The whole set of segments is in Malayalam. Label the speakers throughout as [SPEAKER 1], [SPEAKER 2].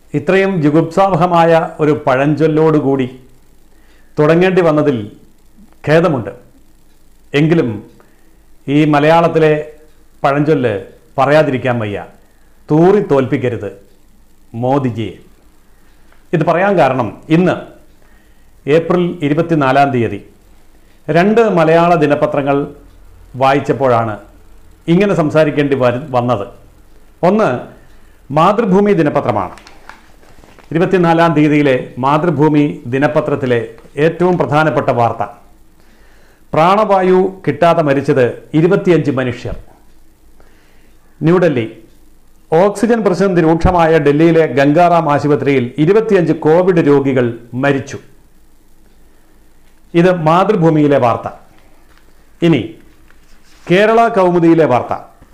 [SPEAKER 1] ഇത്രയും ജുഗുപ്സാവഹമായ ഒരു പഴഞ്ചൊല്ലോടുകൂടി തുടങ്ങേണ്ടി വന്നതിൽ ഖേദമുണ്ട് എങ്കിലും ഈ മലയാളത്തിലെ പഴഞ്ചൊല്ല് പറയാതിരിക്കാൻ വയ്യ തൂറി തോൽപ്പിക്കരുത് മോദിജിയെ ഇത് പറയാൻ കാരണം ഇന്ന് ഏപ്രിൽ ഇരുപത്തിനാലാം തീയതി രണ്ട് മലയാള ദിനപത്രങ്ങൾ വായിച്ചപ്പോഴാണ് ഇങ്ങനെ സംസാരിക്കേണ്ടി വരു വന്നത് ഒന്ന് മാതൃഭൂമി ദിനപത്രമാണ് ഇരുപത്തിനാലാം തീയതിയിലെ മാതൃഭൂമി ദിനപത്രത്തിലെ ഏറ്റവും പ്രധാനപ്പെട്ട വാർത്ത പ്രാണവായു കിട്ടാതെ മരിച്ചത് ഇരുപത്തിയഞ്ച് മനുഷ്യർ ന്യൂഡൽഹി ഓക്സിജൻ പ്രതിസന്ധി രൂക്ഷമായ ഡൽഹിയിലെ ഗംഗാറാം ആശുപത്രിയിൽ ഇരുപത്തിയഞ്ച് കോവിഡ് രോഗികൾ മരിച്ചു ഇത് മാതൃഭൂമിയിലെ വാർത്ത ഇനി കേരള കൗമുദിയിലെ വാർത്ത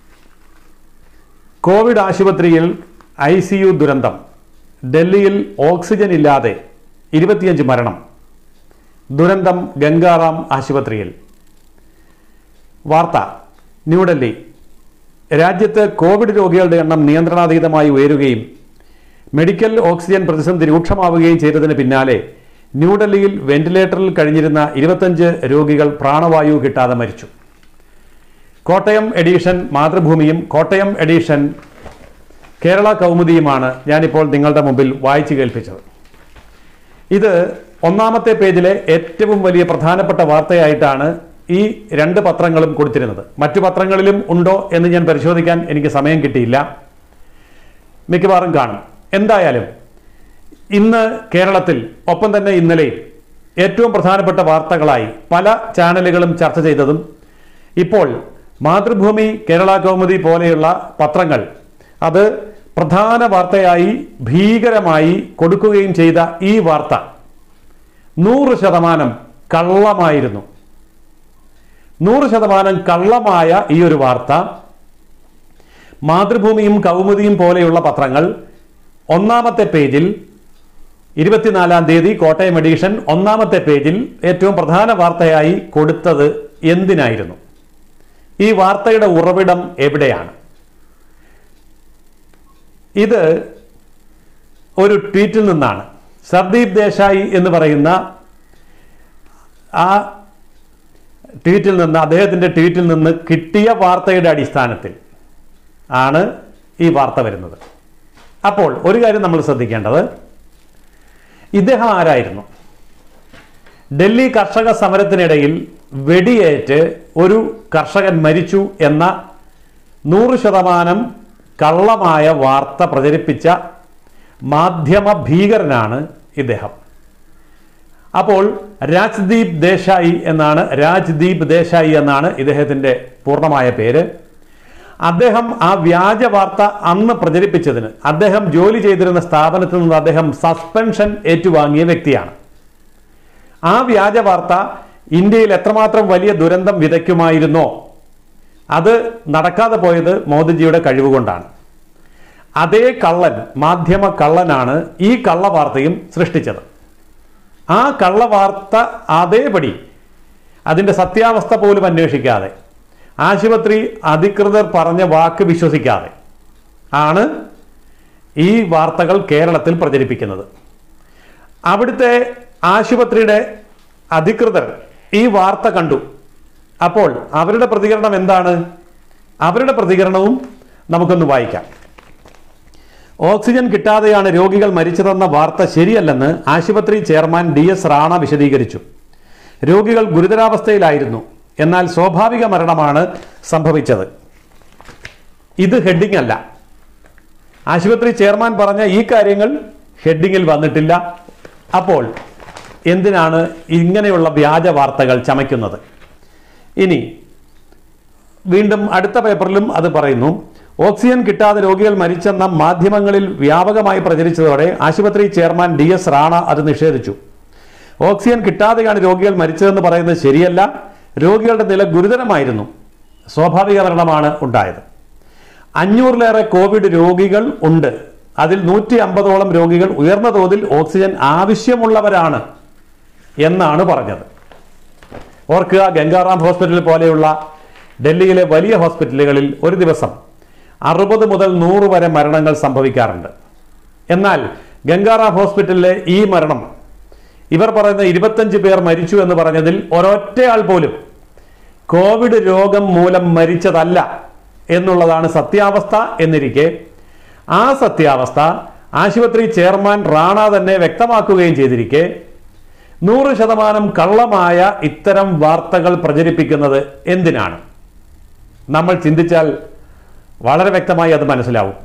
[SPEAKER 1] കോവിഡ് ആശുപത്രിയിൽ ഐ സി യു ദുരന്തം ഡൽഹിയിൽ ഓക്സിജൻ ഇല്ലാതെ ഇരുപത്തിയഞ്ച് മരണം ദുരന്തം ഗംഗാറാം ആശുപത്രിയിൽ വാർത്ത ന്യൂഡൽഹി രാജ്യത്ത് കോവിഡ് രോഗികളുടെ എണ്ണം നിയന്ത്രണാതീതമായി ഉയരുകയും മെഡിക്കൽ ഓക്സിജൻ പ്രതിസന്ധി രൂക്ഷമാവുകയും ചെയ്തതിന് പിന്നാലെ ന്യൂഡൽഹിയിൽ വെന്റിലേറ്ററിൽ കഴിഞ്ഞിരുന്ന ഇരുപത്തഞ്ച് രോഗികൾ പ്രാണവായു കിട്ടാതെ മരിച്ചു കോട്ടയം എഡീഷൻ മാതൃഭൂമിയും കോട്ടയം എഡീഷൻ കേരള കൗമുദിയുമാണ് ഞാനിപ്പോൾ നിങ്ങളുടെ മുമ്പിൽ വായിച്ചു കേൾപ്പിച്ചത് ഇത് ഒന്നാമത്തെ പേജിലെ ഏറ്റവും വലിയ പ്രധാനപ്പെട്ട വാർത്തയായിട്ടാണ് ഈ രണ്ട് പത്രങ്ങളും കൊടുത്തിരുന്നത് മറ്റു പത്രങ്ങളിലും ഉണ്ടോ എന്ന് ഞാൻ പരിശോധിക്കാൻ എനിക്ക് സമയം കിട്ടിയില്ല മിക്കവാറും കാണും എന്തായാലും ഇന്ന് കേരളത്തിൽ ഒപ്പം തന്നെ ഇന്നലെയും ഏറ്റവും പ്രധാനപ്പെട്ട വാർത്തകളായി പല ചാനലുകളും ചർച്ച ചെയ്തതും ഇപ്പോൾ മാതൃഭൂമി കേരള കൗമുദി പോലെയുള്ള പത്രങ്ങൾ അത് പ്രധാന വാർത്തയായി ഭീകരമായി കൊടുക്കുകയും ചെയ്ത ഈ വാർത്ത നൂറ് ശതമാനം കള്ളമായിരുന്നു നൂറ് ശതമാനം കള്ളമായ ഈ ഒരു വാർത്ത മാതൃഭൂമിയും കൗമുദിയും പോലെയുള്ള പത്രങ്ങൾ ഒന്നാമത്തെ പേജിൽ ഇരുപത്തിനാലാം തീയതി കോട്ടയം എഡീഷൻ ഒന്നാമത്തെ പേജിൽ ഏറ്റവും പ്രധാന വാർത്തയായി കൊടുത്തത് എന്തിനായിരുന്നു ഈ വാർത്തയുടെ ഉറവിടം എവിടെയാണ് ഇത് ഒരു ട്വീറ്റിൽ നിന്നാണ് സർദീപ് ദേശായി എന്ന് പറയുന്ന ആ ട്വീറ്റിൽ നിന്ന് അദ്ദേഹത്തിൻ്റെ ട്വീറ്റിൽ നിന്ന് കിട്ടിയ വാർത്തയുടെ അടിസ്ഥാനത്തിൽ ആണ് ഈ വാർത്ത വരുന്നത് അപ്പോൾ ഒരു കാര്യം നമ്മൾ ശ്രദ്ധിക്കേണ്ടത് ഇദ്ദേഹം ആരായിരുന്നു ഡൽഹി കർഷക സമരത്തിനിടയിൽ വെടിയേറ്റ് ഒരു കർഷകൻ മരിച്ചു എന്ന നൂറ് ശതമാനം കള്ളമായ വാർത്ത പ്രചരിപ്പിച്ച മാധ്യമ ഭീകരനാണ് ഇദ്ദേഹം അപ്പോൾ രാജ്ദീപ് ദേശായി എന്നാണ് രാജ്ദീപ് ദേശായി എന്നാണ് ഇദ്ദേഹത്തിൻ്റെ പൂർണ്ണമായ പേര് അദ്ദേഹം ആ വ്യാജ വാർത്ത അന്ന് പ്രചരിപ്പിച്ചതിന് അദ്ദേഹം ജോലി ചെയ്തിരുന്ന സ്ഥാപനത്തിൽ നിന്ന് അദ്ദേഹം സസ്പെൻഷൻ ഏറ്റുവാങ്ങിയ വ്യക്തിയാണ് ആ വ്യാജ വാർത്ത ഇന്ത്യയിൽ എത്രമാത്രം വലിയ ദുരന്തം വിതയ്ക്കുമായിരുന്നോ അത് നടക്കാതെ പോയത് മോദിജിയുടെ കഴിവുകൊണ്ടാണ് അതേ കള്ളൻ മാധ്യമ കള്ളനാണ് ഈ കള്ളവാർത്തയും സൃഷ്ടിച്ചത് ആ കള്ളവാർത്ത അതേപടി അതിൻ്റെ സത്യാവസ്ഥ പോലും അന്വേഷിക്കാതെ ആശുപത്രി അധികൃതർ പറഞ്ഞ വാക്ക് വിശ്വസിക്കാതെ ആണ് ഈ വാർത്തകൾ കേരളത്തിൽ പ്രചരിപ്പിക്കുന്നത് അവിടുത്തെ ആശുപത്രിയുടെ അധികൃതർ ഈ വാർത്ത കണ്ടു അപ്പോൾ അവരുടെ പ്രതികരണം എന്താണ് അവരുടെ പ്രതികരണവും നമുക്കൊന്ന് വായിക്കാം ഓക്സിജൻ കിട്ടാതെയാണ് രോഗികൾ മരിച്ചതെന്ന വാർത്ത ശരിയല്ലെന്ന് ആശുപത്രി ചെയർമാൻ ഡി എസ് റാണ വിശദീകരിച്ചു രോഗികൾ ഗുരുതരാവസ്ഥയിലായിരുന്നു എന്നാൽ സ്വാഭാവിക മരണമാണ് സംഭവിച്ചത് ഇത് ഹെഡിംഗ് അല്ല ആശുപത്രി ചെയർമാൻ പറഞ്ഞ ഈ കാര്യങ്ങൾ ഹെഡിങ്ങിൽ വന്നിട്ടില്ല അപ്പോൾ എന്തിനാണ് ഇങ്ങനെയുള്ള വ്യാജ വാർത്തകൾ ചമയ്ക്കുന്നത് ഇനി വീണ്ടും അടുത്ത പേപ്പറിലും അത് പറയുന്നു ഓക്സിജൻ കിട്ടാതെ രോഗികൾ മരിച്ചെന്ന മാധ്യമങ്ങളിൽ വ്യാപകമായി പ്രചരിച്ചതോടെ ആശുപത്രി ചെയർമാൻ ഡി എസ് റാണ അത് നിഷേധിച്ചു ഓക്സിജൻ കിട്ടാതെയാണ് രോഗികൾ മരിച്ചതെന്ന് പറയുന്നത് ശരിയല്ല രോഗികളുടെ നില ഗുരുതരമായിരുന്നു സ്വാഭാവിക മരണമാണ് ഉണ്ടായത് അഞ്ഞൂറിലേറെ കോവിഡ് രോഗികൾ ഉണ്ട് അതിൽ നൂറ്റി അമ്പതോളം രോഗികൾ ഉയർന്ന തോതിൽ ഓക്സിജൻ ആവശ്യമുള്ളവരാണ് എന്നാണ് പറഞ്ഞത് ഓർക്കുക ഗംഗാറാം ഹോസ്പിറ്റൽ പോലെയുള്ള ഡൽഹിയിലെ വലിയ ഹോസ്പിറ്റലുകളിൽ ഒരു ദിവസം അറുപത് മുതൽ നൂറ് വരെ മരണങ്ങൾ സംഭവിക്കാറുണ്ട് എന്നാൽ ഗംഗാറാം ഹോസ്പിറ്റലിലെ ഈ മരണം ഇവർ പറയുന്ന ഇരുപത്തഞ്ച് പേർ മരിച്ചു എന്ന് പറഞ്ഞതിൽ ഒരൊറ്റയാൾ പോലും കോവിഡ് രോഗം മൂലം മരിച്ചതല്ല എന്നുള്ളതാണ് സത്യാവസ്ഥ എന്നിരിക്കെ ആ സത്യാവസ്ഥ ആശുപത്രി ചെയർമാൻ റാണ തന്നെ വ്യക്തമാക്കുകയും ചെയ്തിരിക്കെ നൂറ് ശതമാനം കള്ളമായ ഇത്തരം വാർത്തകൾ പ്രചരിപ്പിക്കുന്നത് എന്തിനാണ് നമ്മൾ ചിന്തിച്ചാൽ വളരെ വ്യക്തമായി അത് മനസ്സിലാവും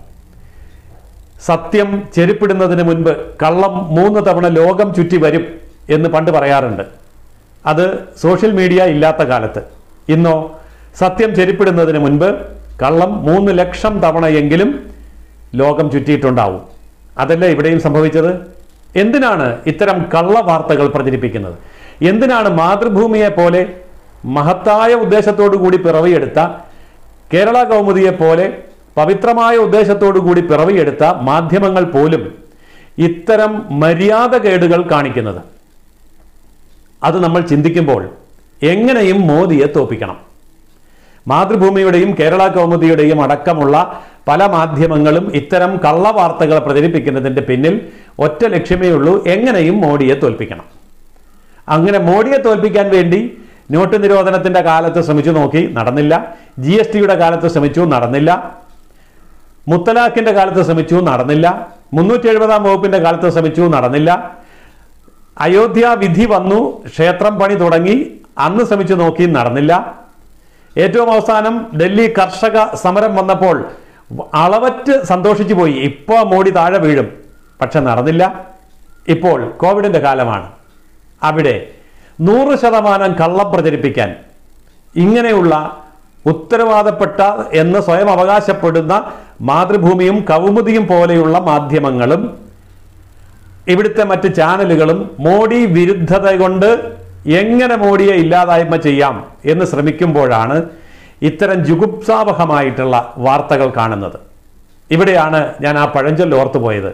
[SPEAKER 1] സത്യം ചെരുപ്പിടുന്നതിന് മുൻപ് കള്ളം മൂന്ന് തവണ ലോകം ചുറ്റി വരും എന്ന് പണ്ട് പറയാറുണ്ട് അത് സോഷ്യൽ മീഡിയ ഇല്ലാത്ത കാലത്ത് ഇന്നോ സത്യം ചെരുപ്പിടുന്നതിന് മുൻപ് കള്ളം മൂന്ന് ലക്ഷം തവണയെങ്കിലും ലോകം ചുറ്റിയിട്ടുണ്ടാവും അതല്ലേ ഇവിടെയും സംഭവിച്ചത് എന്തിനാണ് ഇത്തരം കള്ള വാർത്തകൾ പ്രചരിപ്പിക്കുന്നത് എന്തിനാണ് മാതൃഭൂമിയെ പോലെ മഹത്തായ ഉദ്ദേശത്തോടു കൂടി പിറവിയെടുത്ത കേരള കൗമുദിയെ പോലെ പവിത്രമായ ഉദ്ദേശത്തോടു കൂടി പിറവിയെടുത്ത മാധ്യമങ്ങൾ പോലും ഇത്തരം മര്യാദകേടുകൾ കാണിക്കുന്നത് അത് നമ്മൾ ചിന്തിക്കുമ്പോൾ എങ്ങനെയും മോദിയെ തോപ്പിക്കണം മാതൃഭൂമിയുടെയും കേരള കൗമുദിയുടെയും അടക്കമുള്ള പല മാധ്യമങ്ങളും ഇത്തരം കള്ളവാർത്തകൾ പ്രചരിപ്പിക്കുന്നതിന്റെ പിന്നിൽ ഒറ്റ ലക്ഷ്യമേ ഉള്ളൂ എങ്ങനെയും മോഡിയെ തോൽപ്പിക്കണം അങ്ങനെ മോഡിയെ തോൽപ്പിക്കാൻ വേണ്ടി നോട്ട് നിരോധനത്തിന്റെ കാലത്ത് ശ്രമിച്ചു നോക്കി നടന്നില്ല ജി എസ് ടിയുടെ കാലത്ത് ശ്രമിച്ചു നടന്നില്ല മുത്തലാഖിന്റെ കാലത്ത് ശ്രമിച്ചു നടന്നില്ല മുന്നൂറ്റി എഴുപതാം വകുപ്പിന്റെ കാലത്ത് ശ്രമിച്ചു നടന്നില്ല അയോധ്യ വിധി വന്നു ക്ഷേത്രം പണി തുടങ്ങി അന്ന് ശ്രമിച്ചു നോക്കി നടന്നില്ല ഏറ്റവും അവസാനം ഡൽഹി കർഷക സമരം വന്നപ്പോൾ അളവറ്റ് സന്തോഷിച്ചു പോയി ഇപ്പോൾ മോഡി താഴെ വീഴും പക്ഷെ നടന്നില്ല ഇപ്പോൾ കോവിഡിന്റെ കാലമാണ് അവിടെ നൂറ് ശതമാനം കള്ളം പ്രചരിപ്പിക്കാൻ ഇങ്ങനെയുള്ള ഉത്തരവാദപ്പെട്ട എന്ന് സ്വയം അവകാശപ്പെടുന്ന മാതൃഭൂമിയും കൗമുദിയും പോലെയുള്ള മാധ്യമങ്ങളും ഇവിടുത്തെ മറ്റ് ചാനലുകളും മോഡി വിരുദ്ധത കൊണ്ട് എങ്ങനെ മോഡിയെ ഇല്ലാതായ്മ ചെയ്യാം എന്ന് ശ്രമിക്കുമ്പോഴാണ് ഇത്തരം ജുഗുപ്സാവഹമായിട്ടുള്ള വാർത്തകൾ കാണുന്നത് ഇവിടെയാണ് ഞാൻ ആ പഴഞ്ചൊല്ല് ഓർത്തുപോയത്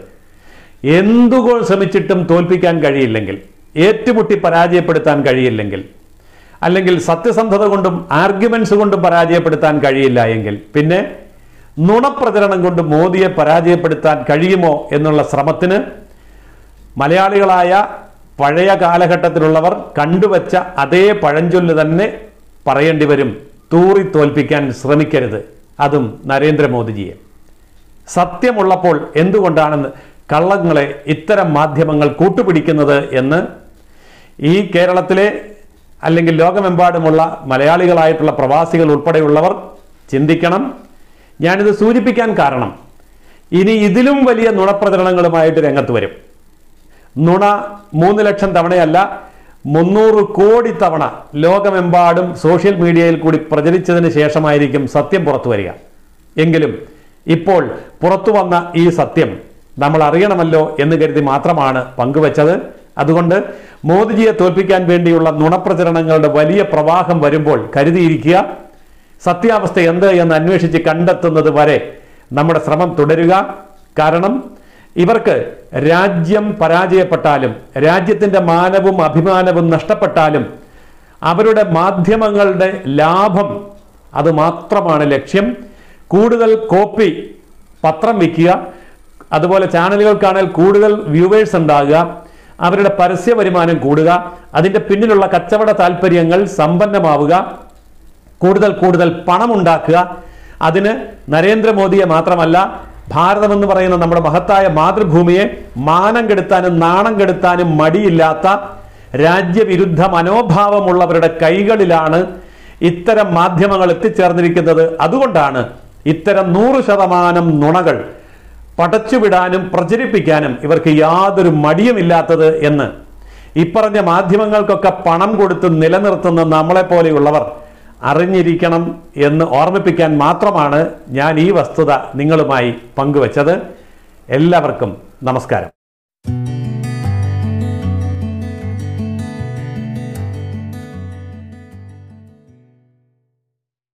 [SPEAKER 1] എന്തുകൊ ശ്രമിച്ചിട്ടും തോൽപ്പിക്കാൻ കഴിയില്ലെങ്കിൽ ഏറ്റുമുട്ടി പരാജയപ്പെടുത്താൻ കഴിയില്ലെങ്കിൽ അല്ലെങ്കിൽ സത്യസന്ധത കൊണ്ടും ആർഗ്യുമെന്റ്സ് കൊണ്ടും പരാജയപ്പെടുത്താൻ കഴിയില്ല എങ്കിൽ പിന്നെ നുണപ്രചരണം കൊണ്ട് മോദിയെ പരാജയപ്പെടുത്താൻ കഴിയുമോ എന്നുള്ള ശ്രമത്തിന് മലയാളികളായ പഴയ കാലഘട്ടത്തിലുള്ളവർ കണ്ടുവച്ച അതേ പഴഞ്ചൊല്ല് തന്നെ പറയേണ്ടി വരും തൂറി തോൽപ്പിക്കാൻ ശ്രമിക്കരുത് അതും നരേന്ദ്രമോദിജിയെ സത്യമുള്ളപ്പോൾ എന്തുകൊണ്ടാണ് കള്ളങ്ങളെ ഇത്തരം മാധ്യമങ്ങൾ കൂട്ടുപിടിക്കുന്നത് എന്ന് ഈ കേരളത്തിലെ അല്ലെങ്കിൽ ലോകമെമ്പാടുമുള്ള മലയാളികളായിട്ടുള്ള പ്രവാസികൾ ഉൾപ്പെടെയുള്ളവർ ചിന്തിക്കണം ഞാനിത് സൂചിപ്പിക്കാൻ കാരണം ഇനി ഇതിലും വലിയ നുണപ്രചരണങ്ങളുമായിട്ട് രംഗത്ത് വരും നുണ മൂന്ന് ലക്ഷം തവണയല്ല മുന്നൂറ് കോടി തവണ ലോകമെമ്പാടും സോഷ്യൽ മീഡിയയിൽ കൂടി പ്രചരിച്ചതിന് ശേഷമായിരിക്കും സത്യം പുറത്തു വരിക എങ്കിലും ഇപ്പോൾ പുറത്തു വന്ന ഈ സത്യം നമ്മൾ അറിയണമല്ലോ എന്ന് കരുതി മാത്രമാണ് പങ്കുവച്ചത് അതുകൊണ്ട് മോദിജിയെ തോൽപ്പിക്കാൻ വേണ്ടിയുള്ള നുണപ്രചരണങ്ങളുടെ വലിയ പ്രവാഹം വരുമ്പോൾ കരുതിയിരിക്കുക സത്യാവസ്ഥ എന്ത് എന്ന് അന്വേഷിച്ച് കണ്ടെത്തുന്നത് വരെ നമ്മുടെ ശ്രമം തുടരുക കാരണം ഇവർക്ക് രാജ്യം പരാജയപ്പെട്ടാലും രാജ്യത്തിന്റെ മാനവും അഭിമാനവും നഷ്ടപ്പെട്ടാലും അവരുടെ മാധ്യമങ്ങളുടെ ലാഭം അത് മാത്രമാണ് ലക്ഷ്യം കൂടുതൽ കോപ്പി പത്രം വിൽക്കുക അതുപോലെ ചാനലുകൾക്കാണെങ്കിൽ കൂടുതൽ വ്യൂവേഴ്സ് ഉണ്ടാകുക അവരുടെ പരസ്യ വരുമാനം കൂടുക അതിന്റെ പിന്നിലുള്ള കച്ചവട താല്പര്യങ്ങൾ സമ്പന്നമാവുക കൂടുതൽ കൂടുതൽ പണം ഉണ്ടാക്കുക അതിന് നരേന്ദ്രമോദിയെ മാത്രമല്ല ഭാരതം എന്ന് പറയുന്ന നമ്മുടെ മഹത്തായ മാതൃഭൂമിയെ മാനം കെടുത്താനും നാണം കെടുത്താനും മടിയില്ലാത്ത രാജ്യവിരുദ്ധ മനോഭാവമുള്ളവരുടെ കൈകളിലാണ് ഇത്തരം മാധ്യമങ്ങൾ എത്തിച്ചേർന്നിരിക്കുന്നത് അതുകൊണ്ടാണ് ഇത്തരം നൂറ് ശതമാനം നുണകൾ പടച്ചുവിടാനും പ്രചരിപ്പിക്കാനും ഇവർക്ക് യാതൊരു മടിയുമില്ലാത്തത് എന്ന് ഇപ്പറഞ്ഞ മാധ്യമങ്ങൾക്കൊക്കെ പണം കൊടുത്ത് നിലനിർത്തുന്ന നമ്മളെപ്പോലെയുള്ളവർ അറിഞ്ഞിരിക്കണം എന്ന് ഓർമ്മിപ്പിക്കാൻ മാത്രമാണ് ഞാൻ ഈ വസ്തുത നിങ്ങളുമായി പങ്കുവച്ചത് എല്ലാവർക്കും നമസ്കാരം